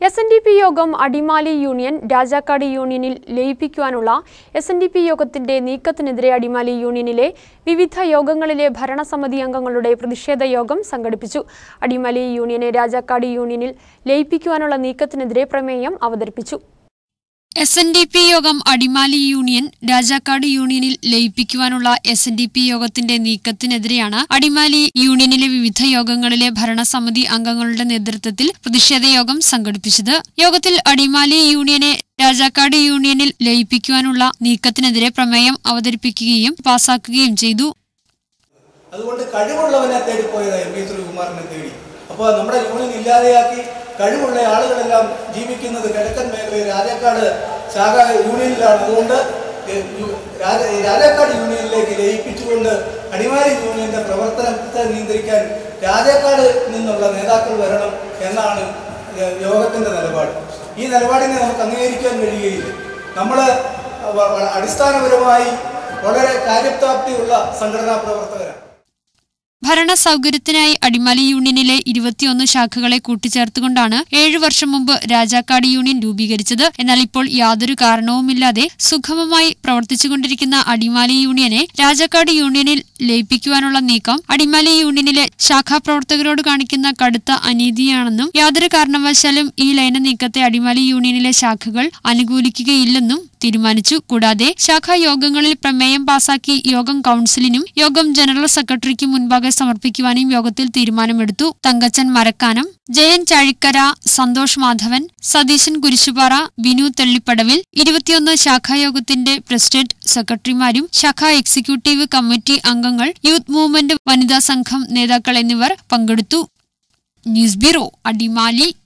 S N D P യോഗം Adimali union Rajakkad യൂണിയനിൽ ലയിപ്പിക്കുവാനുള്ള എസ് എൻ ഡി പി യോഗത്തിന്റെ നീക്കത്തിനെതിരെ അടിമാലി യൂണിയനിലെ വിവിധ യോഗങ്ങളിലെ ഭരണസമിതി അംഗങ്ങളുടെ പ്രതിഷേധ യോഗം സംഘടിപ്പിച്ചു അടിമാലി യൂണിയനെ രാജാക്കാട് യൂണിയനിൽ ലയിപ്പിക്കുവാനുള്ള നീക്കത്തിനെതിരെ പ്രമേയം അവതരിപ്പിച്ചു എസ് എൻ ഡി പി യോഗം അടിമാലി യൂണിയൻ രാജാക്കാട് യൂണിയനിൽ ലയിപ്പിക്കുവാനുള്ള എസ് എൻ ഡി പി യോഗത്തിന്റെ നീക്കത്തിനെതിരെയാണ് അടിമാലി യൂണിയനിലെ വിവിധ യോഗങ്ങളിലെ ഭരണസമിതി അംഗങ്ങളുടെ നേതൃത്വത്തിൽ പ്രതിഷേധ യോഗം സംഘടിപ്പിച്ചത് യോഗത്തിൽ അടിമാലി യൂണിയനെ രാജാക്കാട് യൂണിയനിൽ ലയിപ്പിക്കുവാനുള്ള നീക്കത്തിനെതിരെ പ്രമേയം അവതരിപ്പിക്കുകയും പാസാക്കുകയും ചെയ്തു അതുകൊണ്ട് കഴിവുള്ളവനെ തേടിപ്പോയത് എം പി ശ്രീകുമാറിനെ തേടി അപ്പോൾ നമ്മുടെ യൂണിയൻ ഇല്ലാതെയാക്കി കഴിവുള്ള ആളുകളെല്ലാം ജീവിക്കുന്നത് കിഴക്കൻ മേഖലയിൽ രാജാക്കാട് ശാഖ യൂണിയനിലാണ് അതുകൊണ്ട് ഏ- യു- രാജ- രാജാക്കാട് യൂണിയനിലേക്ക് ലയിപ്പിച്ചുകൊണ്ട് അടിമാലി യൂണിയന്റെ പ്രവർത്തനത്തെ നിയന്ത്രിക്കാൻ രാജാക്കാട് നിന്നുള്ള നേതാക്കൾ വരണം എന്നാണ് ഏ, യോഗത്തിന്റെ നിലപാട് ഈ നിലപാടിനെ നമുക്ക് അംഗീകരിക്കാൻ കഴിയുകയില്ല നമ്മൾ അടിസ്ഥാനപരമായി വളരെ കാര്യപ്രാപ്തിയുള്ള സംഘടനാ പ്രവർത്തകരാണ് ഭരണ സൗകര്യത്തിനായി അടിമാലി യൂണിയനിലെ ഇരുപത്തിയൊന്ന് ശാഖകളെ കൂട്ടിച്ചേർത്തുകൊണ്ടാണ് ഏഴു വർഷം മുമ്പ് രാജാക്കാട് യൂണിയൻ രൂപീകരിച്ചത് എന്നാൽ ഇപ്പോൾ യാതൊരു കാരണവുമില്ലാതെ സുഗമമായി പ്രവർത്തിച്ചുകൊണ്ടിരിക്കുന്ന അടിമാലി യൂണിയനെ രാജാക്കാട് യൂണിയനിൽ ലയിപ്പിക്കുവാനുള്ള നീക്കം അടിമാലി യൂണിയനിലെ ശാഖാപ്രവർത്തകരോട് കാണിക്കുന്ന കടുത്ത അനീതിയാണെന്നും യാതൊരു കാരണവശാലും ഈ ലയന നീക്കത്തെ അടിമാലി യൂണിയനിലെ ശാഖകൾ അനുകൂലിക്കുകയില്ലെന്നും തീരുമാനിച്ചു കൂടാതെ ശാഖാ യോഗങ്ങളിൽ പ്രമേയം പാസാക്കി യോഗം കൌൺസിലിനും യോഗം ജനറൽ സെക്രട്ടറിക്കും മുൻപാകെ സമർപ്പിക്കുവാനും യോഗത്തിൽ തീരുമാനമെടുത്തു തങ്കച്ചൻ മരക്കാനം ജയൻ ചാഴിക്കര സന്തോഷ് മാധവൻ സതീശൻ കുരിശുപാറ ബിനു തെള്ളിപ്പടവിൽ ഇരുപത്തിയൊന്ന് ശാഖായോഗത്തിന്റെ പ്രസിഡന്റ് സെക്രട്ടറിമാരും ശാഖാ എക്സിക്യൂട്ടീവ് കമ്മിറ്റി അംഗങ്ങൾ യൂത്ത് മൂവ്മെന്റ് വനിതാ സംഘം നേതാക്കൾ എന്നിവർ പങ്കെടുത്തു ന്യൂസ് ബ്യൂറോ അടിമാലി